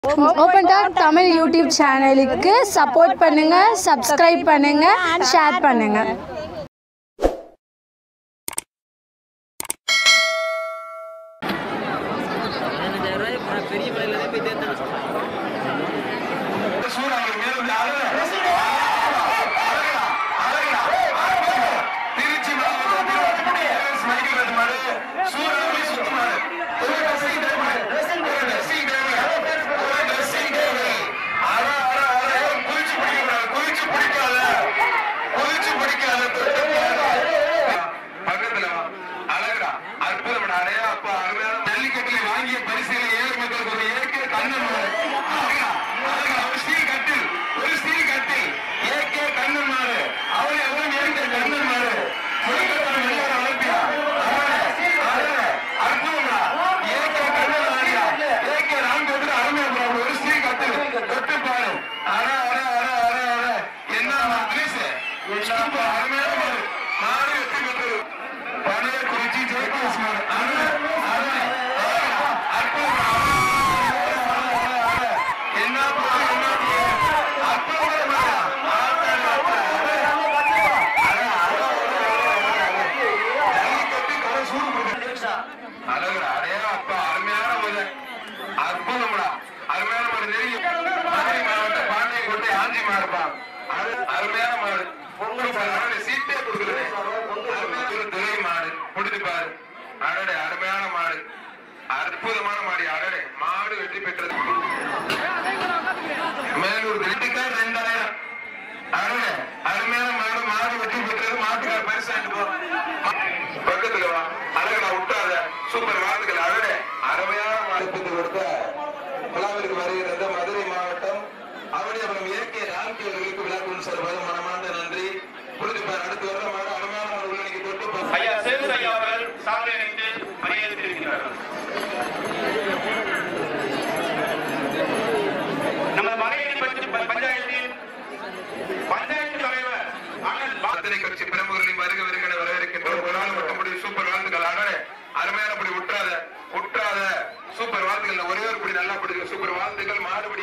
Open talk Tamil YouTube சேனலுக்கு support பண்ணுங்க subscribe பண்ணுங்க ஷேர் பண்ணுங்க சூறாவளி மேலும் அழகா அழகா அழகா திருச்சி மாவட்டம் திருவாரூர் ஏஎஸ் மைக்கேல் ராஜ் மாடு சூறாவளி சுத்து மாடு ஒரு dressing table, ஒரு dressing table, ஒரு dressing table. அட, அட, அட, ஏய், குதிச்சு பிடிக்கக்கூடாது, குதிச்சு பிடிக்காத. குதிச்சு பிடிக்காத, தொட்டு பாரு. பக்கத்துல வா. அழகுடா, அற்புதம்டா. அடே அப்பா, அருமையான ஜல்லிக்கட்டுல வாங்கிய பரிசுகளை ஏழை மக்களுக்கு ஒரு இயற்கை கண்ணன் மாடு. அழகா, அழகா, ஒரு ஸ்டீல் கட்டில், ஒரு ஸ்டீல் கட்டில். ஏகே கண்ணன் மாடு. அவனை அவன் ஏகே கண்ணன் மாடு. கொல்கத்தா வெள்ளார ஒலிம்பியா. அழகா, அழகா, அற்புதம்டா. ஏகே கண்ணன் மாடியா. ஏகே ராம்கோட்டில் அருமையா bro. ஒரு ஸ்டீல் கட்டில். தொட்டு பாரு. அட, அட, அட, அட, அட. என்னம்மா, தினேஷ்? சூப்பர், அருமையான மாடு. மாடு வெற்றி பெற்றது. பழைய குறிச்சி ஜெயபாஸ் மாடு. அருமை, அருமை, அழகா, அற்புதம்டா. என்ன போடு, என்ன போடு. அற்புதமான மாடு. ஆத்தாடி, ஆத்தாடி. அழகா, அழகா, அழகா, அழகா. ஜல்லிக்கட்டு கலை சூடு போட்டு. அழகுடா, அடே அப்பா, அருமையான மாடு. அற்புதம்டா. அருமையான மாடு. நெருங்கி மதுரை மாவட்டம் பாண்டியங்கோட்டை ஆஞ்சி மாடுப்பா. அரு- அருமையான மாடு. பொங்கல் சார், சீட்டே கொடுக்கல. அருமையான ஒரு துறை மாடு. முடிச்சு பாரு. அடடே, அருமையான மாடு. அற்புதமான மாடு அடடே மாடு வெற்றி பெற்றது மேலூர் ரெண்டுக்கார் ரெண்டாயிரம் அருமை அருமையான மாடு மாடு வெற்றி பெற்றது மாட்டுக்கார் பரிசு வாங்கிட்டு போ பக்கத்துல வா அழகடா விட்டாத சூப்பர் வாழ்த்துக்கள் அழகே அருமையான மாடு பெற்று கொடுத்த விழாவிற்கு வருகிறது மதுரை மாவட்டம் அவனியபுரம் இயற்கை ராம்கி அவர்களுக்கு விழாக்குழு சார்பாக மனமார்ந்த நன்றி புரிஞ்சுப்பார் அடுத்து வர்ற மாடு அருமையான மாடு உள்ள நீங்க தொட்டு பாருங்க. ஐயா சேகர் ஐயா அவர்கள் சாலை அணிந்து மரியாதை தெரிவிக்கிறார்கள் நமது மலையடி பஞ்ச- பஞ்சாயத்தின் பஞ்சாயத்து தலைவர் அண்ணன் பா- அத்தனை கட்சி பிரமுகர்களின் வருக வருகிற வரவேற்கின்றோம் ஒரு நாள் மட்டும் முடி சூப்பர் வாழ்த்துக்கள் அடனே அருமையான படி விட்டுறாத விட்டுறாத சூப்பர் வாழ்த்துக்கள் ஒரே ஒரு படி நல்லா பிடிக்கும் சூப்பர் வாழ்த்துக்கள் மாடுபடி